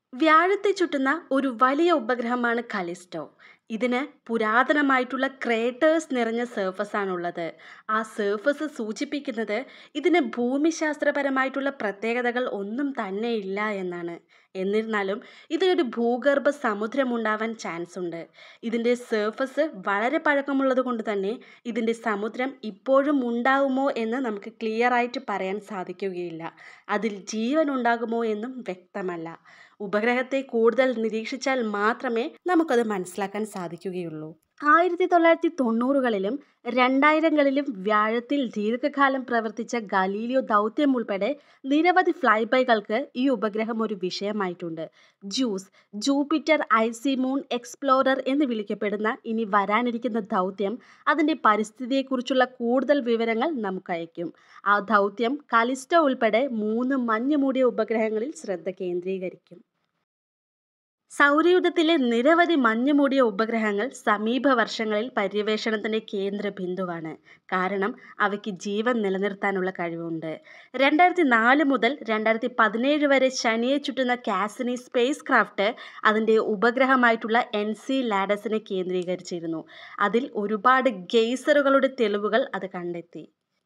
വ്യാഴത്തെ ചുറ്റുന്ന ഒരു വലിയ ഉപഗ്രഹമാണ് കലിസ്റ്റോ ഇതിന് പുരാതനമായിട്ടുള്ള ക്രേറ്റേഴ്സ് നിറഞ്ഞ സർഫസ് ആണുള്ളത് ആ സർഫസ് സൂചിപ്പിക്കുന്നത് ഇതിന് ഭൂമിശാസ്ത്രപരമായിട്ടുള്ള പ്രത്യേകതകൾ ഒന്നും തന്നെ ഇല്ല എന്നാണ് എന്നിരുന്നാലും ഇതിനൊരു ഭൂഗർഭ സമുദ്രമുണ്ടാവാൻ ചാൻസ് ഉണ്ട് ഇതിൻ്റെ സർഫസ് വളരെ പഴക്കമുള്ളത് കൊണ്ട് തന്നെ ഇതിൻ്റെ സമുദ്രം ഇപ്പോഴും ഉണ്ടാകുമോ എന്ന് നമുക്ക് ക്ലിയർ ആയിട്ട് പറയാൻ സാധിക്കുകയില്ല അതിൽ ജീവൻ ഉണ്ടാകുമോ എന്നും വ്യക്തമല്ല ഉപഗ്രഹത്തെ കൂടുതൽ നിരീക്ഷിച്ചാൽ മാത്രമേ നമുക്കത് മനസ്സിലാക്കാൻ സാധിക്കുകയുള്ളൂ ആയിരത്തി തൊള്ളായിരത്തി തൊണ്ണൂറുകളിലും രണ്ടായിരങ്ങളിലും വ്യാഴത്തിൽ ദീർഘകാലം പ്രവർത്തിച്ച ഗലീലിയോ ദൗത്യം ഉൾപ്പെടെ നിരവധി ഫ്ലൈബൈകൾക്ക് ഈ ഉപഗ്രഹം ഒരു വിഷയമായിട്ടുണ്ട് JUICE Jupiter icy moon explorer എന്ന് വിളിക്കപ്പെടുന്ന ഇനി വരാനിരിക്കുന്ന ദൗത്യം അതിൻ്റെ പരിസ്ഥിതിയെക്കുറിച്ചുള്ള കൂടുതൽ വിവരങ്ങൾ നമുക്ക് അയക്കും ആ ദൗത്യം കലിസ്റ്റോ ഉൾപ്പെടെ മൂന്ന് മഞ്ഞ് മൂടിയ ഉപഗ്രഹങ്ങളിൽ ശ്രദ്ധ കേന്ദ്രീകരിക്കും സൗരയൂഥത്തിലെ നിരവധി മഞ്ഞ് മൂടിയ ഉപഗ്രഹങ്ങൾ സമീപ വർഷങ്ങളിൽ പര്യവേഷണത്തിൻ്റെ കേന്ദ്ര ബിന്ദുവാണ് കാരണം അവയ്ക്ക് ജീവൻ നിലനിർത്താനുള്ള കഴിവുണ്ട് രണ്ടായിരത്തി നാല് മുതൽ രണ്ടായിരത്തി പതിനേഴ് വരെ ശനിയെ ചുറ്റുന്ന കാസിനി സ്പേസ് ക്രാഫ്റ്റ് അതിൻ്റെ ഉപഗ്രഹമായിട്ടുള്ള എൻ സി ലാഡസിനെ കേന്ദ്രീകരിച്ചിരുന്നു അതിൽ ഒരുപാട് ഗെയ്സറുകളുടെ തെളിവുകൾ അത് കണ്ടെത്തി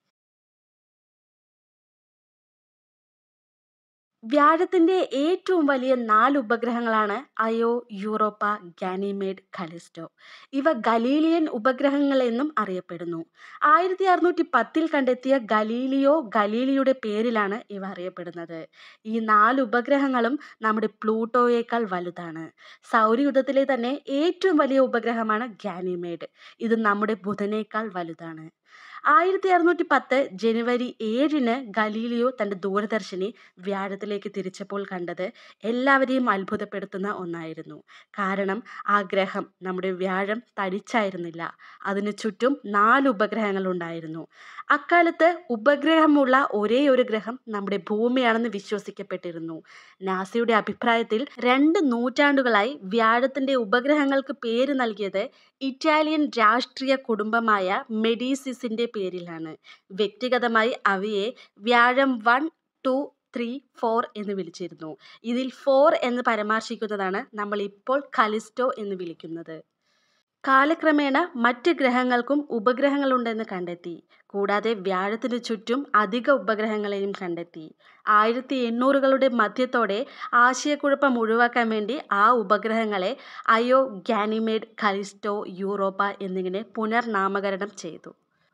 വ്യാഴത്തിൻ്റെ ഏറ്റവും വലിയ നാല് ഉപഗ്രഹങ്ങളാണ് അയോ യൂറോപ്പ ഗാനിമേഡ് ഖലിസ്റ്റോ ഇവ ഗലീലിയൻ ഉപഗ്രഹങ്ങൾ എന്നും അറിയപ്പെടുന്നു ആയിരത്തി അറുന്നൂറ്റി പത്തിൽ കണ്ടെത്തിയ ഗലീലിയോ ഗലീലിയുടെ പേരിലാണ് ഇവ അറിയപ്പെടുന്നത് ഈ നാല് ഉപഗ്രഹങ്ങളും നമ്മുടെ പ്ലൂട്ടോയേക്കാൾ വലുതാണ് സൗരയുധത്തിലെ തന്നെ ഏറ്റവും വലിയ ഉപഗ്രഹമാണ് ഗാനിമേഡ് ഇത് നമ്മുടെ ബുധനേക്കാൾ വലുതാണ് ആയിരത്തി അറുന്നൂറ്റി പത്ത് ജനുവരി ഏഴിന് ഗലീലിയോ തൻ്റെ ദൂരദർശിനി വ്യാഴത്തിലേക്ക് തിരിച്ചപ്പോൾ കണ്ടത് എല്ലാവരെയും അത്ഭുതപ്പെടുത്തുന്ന ഒന്നായിരുന്നു കാരണം ആ ഗ്രഹം നമ്മുടെ വ്യാഴം തടിച്ചായിരുന്നില്ല അതിനു ചുറ്റും നാല് ഉപഗ്രഹങ്ങൾ ഉണ്ടായിരുന്നു അക്കാലത്ത് ഉപഗ്രഹമുള്ള ഒരേ ഒരു ഗ്രഹം നമ്മുടെ ഭൂമിയാണെന്ന് വിശ്വസിക്കപ്പെട്ടിരുന്നു നാസയുടെ അഭിപ്രായത്തിൽ രണ്ട് നൂറ്റാണ്ടുകളായി വ്യാഴത്തിൻ്റെ ഉപഗ്രഹങ്ങൾക്ക് പേര് നൽകിയത് ഇറ്റാലിയൻ രാഷ്ട്രീയ കുടുംബമായ മെഡീസിസിൻ്റെ പേരിലാണ് വ്യക്തിഗതമായി അവയെ വ്യാഴം വൺ ടു ത്രീ ഫോർ എന്ന് വിളിച്ചിരുന്നു ഇതിൽ ഫോർ എന്ന് പരാമർശിക്കുന്നതാണ് നമ്മൾ ഇപ്പോൾ കലിസ്റ്റോ എന്ന് വിളിക്കുന്നത് കാലക്രമേണ മറ്റ് ഗ്രഹങ്ങൾക്കും ഉപഗ്രഹങ്ങളുണ്ടെന്ന് കണ്ടെത്തി കൂടാതെ വ്യാഴത്തിനു ചുറ്റും അധിക ഉപഗ്രഹങ്ങളെയും കണ്ടെത്തി ആയിരത്തി എണ്ണൂറുകളുടെ മധ്യത്തോടെ ആശയക്കുഴപ്പം ഒഴിവാക്കാൻ വേണ്ടി ആ ഉപഗ്രഹങ്ങളെ അയോ ഗാനിമേഡ് കലിസ്റ്റോ യൂറോപ്പ എന്നിങ്ങനെ പുനർനാമകരണം ചെയ്തു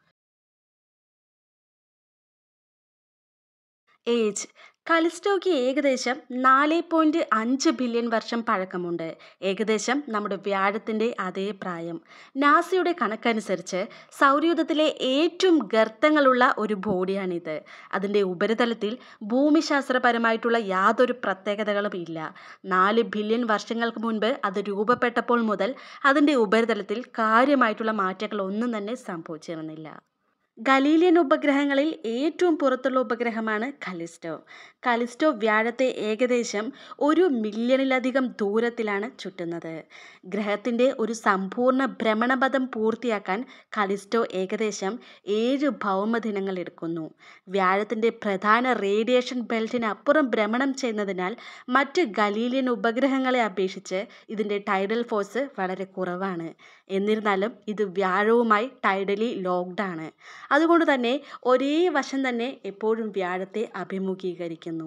ഏജ് കലിസ്റ്റോയ്ക്ക് ഏകദേശം നാല് പോയിൻറ്റ് അഞ്ച് ബില്യൺ വർഷം പഴക്കമുണ്ട് ഏകദേശം നമ്മുടെ വ്യാഴത്തിൻ്റെ അതേ പ്രായം നാസയുടെ കണക്കനുസരിച്ച് സൗരയൂഥത്തിലെ ഏറ്റവും ഗർത്തങ്ങളുള്ള ഒരു ബോഡിയാണിത് അതിൻ്റെ ഉപരിതലത്തിൽ ഭൂമിശാസ്ത്രപരമായിട്ടുള്ള യാതൊരു പ്രത്യേകതകളും ഇല്ല നാല് ബില്യൺ വർഷങ്ങൾക്ക് മുൻപ് അത് രൂപപ്പെട്ടപ്പോൾ മുതൽ അതിൻ്റെ ഉപരിതലത്തിൽ കാര്യമായിട്ടുള്ള മാറ്റങ്ങൾ ഒന്നും തന്നെ സംഭവിച്ചിരുന്നില്ല ഗലീലിയൻ ഉപഗ്രഹങ്ങളിൽ ഏറ്റവും പുറത്തുള്ള ഉപഗ്രഹമാണ് കലിസ്റ്റോ കലിസ്റ്റോ വ്യാഴത്തെ ഏകദേശം ഒരു മില്യണിലധികം ദൂരത്തിലാണ് ചുറ്റുന്നത് ഗ്രഹത്തിൻ്റെ ഒരു സമ്പൂർണ്ണ ഭ്രമണപഥം പൂർത്തിയാക്കാൻ കലിസ്റ്റോ ഏകദേശം ഏഴ് ഭൗമദിനങ്ങൾ എടുക്കുന്നു വ്യാഴത്തിൻ്റെ പ്രധാന റേഡിയേഷൻ ബെൽറ്റിനപ്പുറം ഭ്രമണം ചെയ്യുന്നതിനാൽ മറ്റ് ഗലീലിയൻ ഉപഗ്രഹങ്ങളെ അപേക്ഷിച്ച് ഇതിൻ്റെ ടൈഡൽ ഫോഴ്സ് വളരെ കുറവാണ് എന്നിരുന്നാലും ഇത് വ്യാഴവുമായി ടൈഡലി ലോക്ക്ഡാണ് അതുകൊണ്ട് തന്നെ ഒരേ വശം തന്നെ എപ്പോഴും വ്യാഴത്തെ അഭിമുഖീകരിക്കുന്നു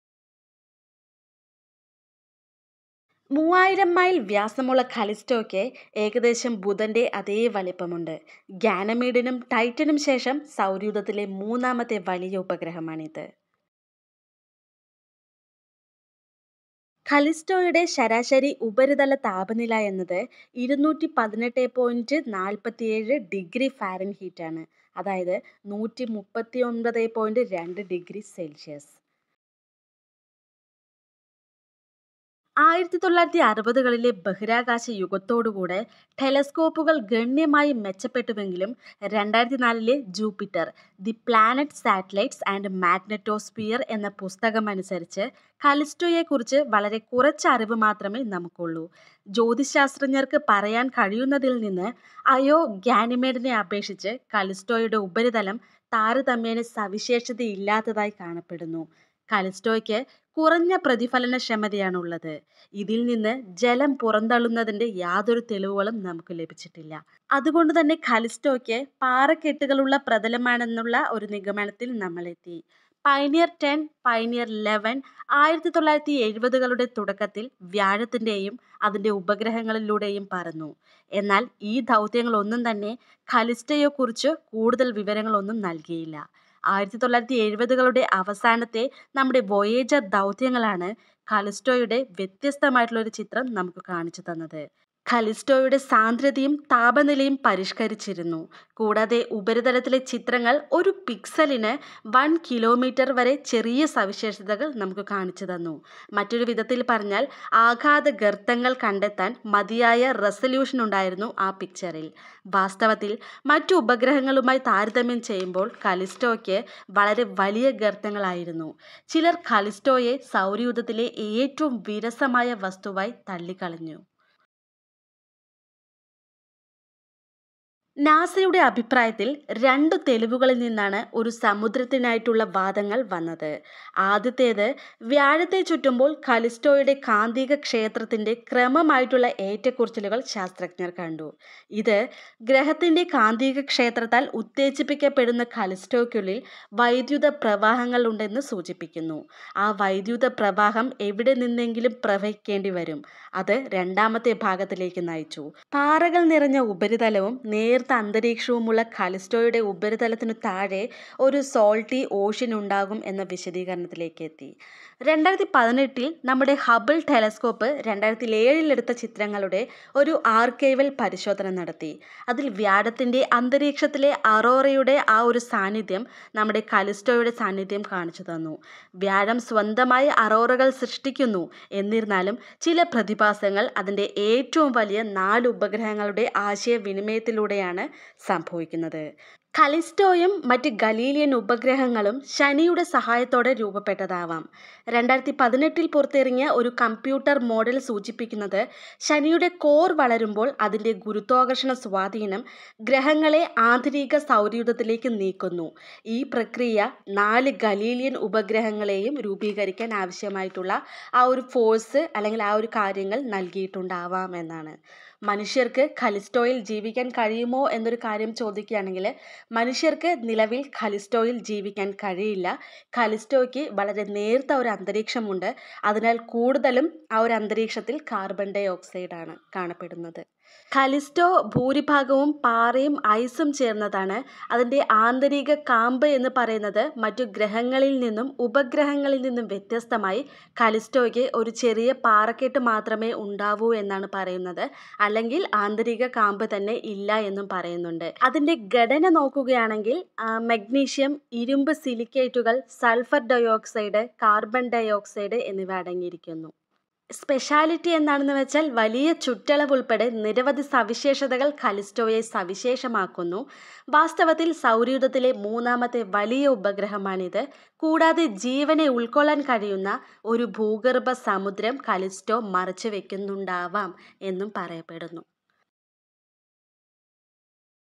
മൂവായിരം മൈൽ വ്യാസമുള്ള ഖലിസ്റ്റോയ്ക്ക് ഏകദേശം ബുധൻ്റെ അതേ വലിപ്പമുണ്ട് ഗാനമീഡിനും ടൈറ്റനും ശേഷം സൗരയൂഥത്തിലെ മൂന്നാമത്തെ വലിയ ഉപഗ്രഹമാണിത് ഖലിസ്റ്റോയുടെ ശരാശരി ഉപരിതല താപനില എന്നത് ഇരുന്നൂറ്റി പതിനെട്ട് പോയിൻറ്റ് നാൽപ്പത്തിയേഴ് ഡിഗ്രി ഫാരൻഹീറ്റ് ആണ് അതായത് നൂറ്റി മുപ്പത്തി ഒൻപത് പോയിൻറ്റ് രണ്ട് ഡിഗ്രി സെൽഷ്യസ് ആയിരത്തി തൊള്ളായിരത്തി അറുപതുകളിലെ ബഹിരാകാശ യുഗത്തോടുകൂടെ ടെലസ്കോപ്പുകൾ ഗണ്യമായി മെച്ചപ്പെട്ടുവെങ്കിലും രണ്ടായിരത്തി നാലിലെ Jupiter the planet satellites and magnetosphere എന്ന പുസ്തകം അനുസരിച്ച് കലിസ്റ്റോയെക്കുറിച്ച് വളരെ കുറച്ച് അറിവ് മാത്രമേ നമുക്കുള്ളൂ ജ്യോതിശാസ്ത്രജ്ഞർക്ക് പറയാൻ കഴിയുന്നതിൽ നിന്ന് അയോ ഗാനിമേഡിനെ അപേക്ഷിച്ച് കലിസ്റ്റോയുടെ ഉപരിതലം താരതമ്യേന സവിശേഷതയില്ലാത്തതായി കാണപ്പെടുന്നു കലിസ്റ്റോയ്ക്ക് കുറഞ്ഞ പ്രതിഫലനക്ഷമതയാണുള്ളത് ഇതിൽ നിന്ന് ജലം പുറന്തള്ളുന്നതിൻ്റെ യാതൊരു തെളിവുകളും നമുക്ക് ലഭിച്ചിട്ടില്ല അതുകൊണ്ട് തന്നെ കലിസ്റ്റോയ്ക്ക് പാറക്കെട്ടുകളുള്ള പ്രതലമാണെന്നുള്ള ഒരു നിഗമനത്തിൽ നമ്മളെത്തി പൈനിയർ ടെൻ പൈനിയർ ലെവൻ ആയിരത്തി തൊള്ളായിരത്തി എഴുപതുകളുടെ തുടക്കത്തിൽ വ്യാഴത്തിൻ്റെയും അതിൻ്റെ ഉപഗ്രഹങ്ങളിലൂടെയും പറന്നു എന്നാൽ ഈ ദൗത്യങ്ങളൊന്നും തന്നെ ഖലിസ്റ്റയെക്കുറിച്ച് കൂടുതൽ വിവരങ്ങളൊന്നും നൽകിയില്ല ആയിരത്തി തൊള്ളായിരത്തി എഴുപതുകളുടെ അവസാനത്തെ നമ്മുടെ വോയേജർ ദൗത്യങ്ങളാണ് കലിസ്റ്റോയുടെ വ്യത്യസ്തമായിട്ടുള്ള ഒരു ചിത്രം നമുക്ക് കാണിച്ചു തന്നത് ഖലിസ്റ്റോയുടെ സാന്ദ്രതയും താപനിലയും പരിഷ്കരിച്ചിരുന്നു കൂടാതെ ഉപരിതലത്തിലെ ചിത്രങ്ങൾ ഒരു പിക്സലിന് വൺ കിലോമീറ്റർ വരെ ചെറിയ സവിശേഷതകൾ നമുക്ക് കാണിച്ചു തന്നു മറ്റൊരു വിധത്തിൽ പറഞ്ഞാൽ ആഘാത ഗർത്തങ്ങൾ കണ്ടെത്താൻ മതിയായ റെസല്യൂഷൻ ഉണ്ടായിരുന്നു ആ പിക്ചറിൽ വാസ്തവത്തിൽ മറ്റു ഉപഗ്രഹങ്ങളുമായി താരതമ്യം ചെയ്യുമ്പോൾ കലിസ്റ്റോയ്ക്ക് വളരെ വലിയ ഗർത്തങ്ങളായിരുന്നു ചിലർ കലിസ്റ്റോയെ സൗരയൂഥത്തിലെ ഏറ്റവും വിരസമായ വസ്തുവായി തള്ളിക്കളഞ്ഞു നാസയുടെ അഭിപ്രായത്തിൽ രണ്ടു തെളിവുകളിൽ നിന്നാണ് ഒരു സമുദ്രത്തിനായിട്ടുള്ള വാദങ്ങൾ വന്നത് ആദ്യത്തേത് വ്യാഴത്തെ ചുറ്റുമ്പോൾ കലിസ്റ്റോയുടെ കാന്തിക ക്ഷേത്രത്തിൻ്റെ ക്രമമായിട്ടുള്ള ഏറ്റക്കുറച്ചിലുകൾ ശാസ്ത്രജ്ഞർ കണ്ടു ഇത് ഗ്രഹത്തിൻ്റെ കാന്തിക ക്ഷേത്രത്താൽ ഉത്തേജിപ്പിക്കപ്പെടുന്ന കലിസ്റ്റോയ്ക്കുള്ളിൽ വൈദ്യുത പ്രവാഹങ്ങൾ ഉണ്ടെന്ന് സൂചിപ്പിക്കുന്നു ആ വൈദ്യുത പ്രവാഹം എവിടെ നിന്നെങ്കിലും പ്രവഹിക്കേണ്ടി വരും അത് രണ്ടാമത്തെ ഭാഗത്തിലേക്ക് നയിച്ചു പാറകൾ നിറഞ്ഞ ഉപരിതലവും നേർ നേർത്ത അന്തരീക്ഷവുമുള്ള കലിസ്റ്റോയുടെ ഉപരിതലത്തിനു താഴെ ഒരു സോൾട്ടി ഓഷ്യൻ ഉണ്ടാകും എന്ന വിശദീകരണത്തിലേക്ക് എത്തി രണ്ടായിരത്തി പതിനെട്ടിൽ നമ്മുടെ ഹബിൾ ടെലസ്കോപ്പ് രണ്ടായിരത്തി ഏഴിലെടുത്ത ചിത്രങ്ങളുടെ ഒരു ആർക്കൈവൽ പരിശോധന നടത്തി അതിൽ വ്യാഴത്തിൻ്റെ അന്തരീക്ഷത്തിലെ അറോറയുടെ ആ ഒരു സാന്നിധ്യം നമ്മുടെ കലിസ്റ്റോയുടെ സാന്നിധ്യം കാണിച്ചു തന്നു വ്യാഴം സ്വന്തമായി അറോറകൾ സൃഷ്ടിക്കുന്നു എന്നിരുന്നാലും ചില പ്രതിഭാസങ്ങൾ അതിൻ്റെ ഏറ്റവും വലിയ നാല് ഉപഗ്രഹങ്ങളുടെ ആശയവിനിമയത്തിലൂടെയാണ് സംഭവിക്കുന്നത് കലിസ്റ്റോയും മറ്റ് ഗലീലിയൻ ഉപഗ്രഹങ്ങളും ശനിയുടെ സഹായത്തോടെ രൂപപ്പെട്ടതാവാം രണ്ടായിരത്തി പതിനെട്ടിൽ പുറത്തിറങ്ങിയ ഒരു കമ്പ്യൂട്ടർ മോഡൽ സൂചിപ്പിക്കുന്നത് ശനിയുടെ കോർ വളരുമ്പോൾ അതിൻ്റെ ഗുരുത്വാകർഷണ സ്വാധീനം ഗ്രഹങ്ങളെ ആന്തരിക സൗരയൂഥത്തിലേക്ക് നീക്കുന്നു ഈ പ്രക്രിയ നാല് ഗലീലിയൻ ഉപഗ്രഹങ്ങളെയും രൂപീകരിക്കാൻ ആവശ്യമായിട്ടുള്ള ആ ഒരു ഫോഴ്സ് അല്ലെങ്കിൽ ആ ഒരു കാര്യങ്ങൾ നൽകിയിട്ടുണ്ടാവാം എന്നാണ് മനുഷ്യർക്ക് ഖലിസ്റ്റോയിൽ ജീവിക്കാൻ കഴിയുമോ എന്നൊരു കാര്യം ചോദിക്കുകയാണെങ്കിൽ മനുഷ്യർക്ക് നിലവിൽ ഖലിസ്റ്റോയിൽ ജീവിക്കാൻ കഴിയില്ല ഖലിസ്റ്റോയ്ക്ക് വളരെ നേർത്ത ഒരു അന്തരീക്ഷമുണ്ട് അതിനാൽ കൂടുതലും ആ ഒരു അന്തരീക്ഷത്തിൽ കാർബൺ ഡൈ ഓക്സൈഡാണ് കാണപ്പെടുന്നത് ഖലിസ്റ്റോ ഭൂരിഭാഗവും പാറയും ഐസും ചേർന്നതാണ് അതിൻ്റെ ആന്തരിക കാമ്പ് എന്ന് പറയുന്നത് മറ്റു ഗ്രഹങ്ങളിൽ നിന്നും ഉപഗ്രഹങ്ങളിൽ നിന്നും വ്യത്യസ്തമായി ഖലിസ്റ്റോയ്ക്ക് ഒരു ചെറിയ പാറക്കെട്ട് മാത്രമേ ഉണ്ടാവൂ എന്നാണ് പറയുന്നത് അല്ലെങ്കിൽ ആന്തരിക കാമ്പ് തന്നെ ഇല്ല എന്നും പറയുന്നുണ്ട് അതിൻ്റെ ഘടന നോക്കുകയാണെങ്കിൽ മഗ്നീഷ്യം ഇരുമ്പ് സിലിക്കേറ്റുകൾ സൾഫർ ഡയോക്സൈഡ് കാർബൺ ഡയോക്സൈഡ് എന്നിവ അടങ്ങിയിരിക്കുന്നു സ്പെഷ്യാലിറ്റി എന്താണെന്ന് വെച്ചാൽ വലിയ ചുറ്റളവ് ഉൾപ്പെടെ നിരവധി സവിശേഷതകൾ കലിസ്റ്റോയെ സവിശേഷമാക്കുന്നു വാസ്തവത്തിൽ സൗരയൂഥത്തിലെ മൂന്നാമത്തെ വലിയ ഉപഗ്രഹമാണിത് കൂടാതെ ജീവനെ ഉൾക്കൊള്ളാൻ കഴിയുന്ന ഒരു ഭൂഗർഭ സമുദ്രം കലിസ്റ്റോ മറച്ചു വെക്കുന്നുണ്ടാവാം എന്നും പറയപ്പെടുന്നു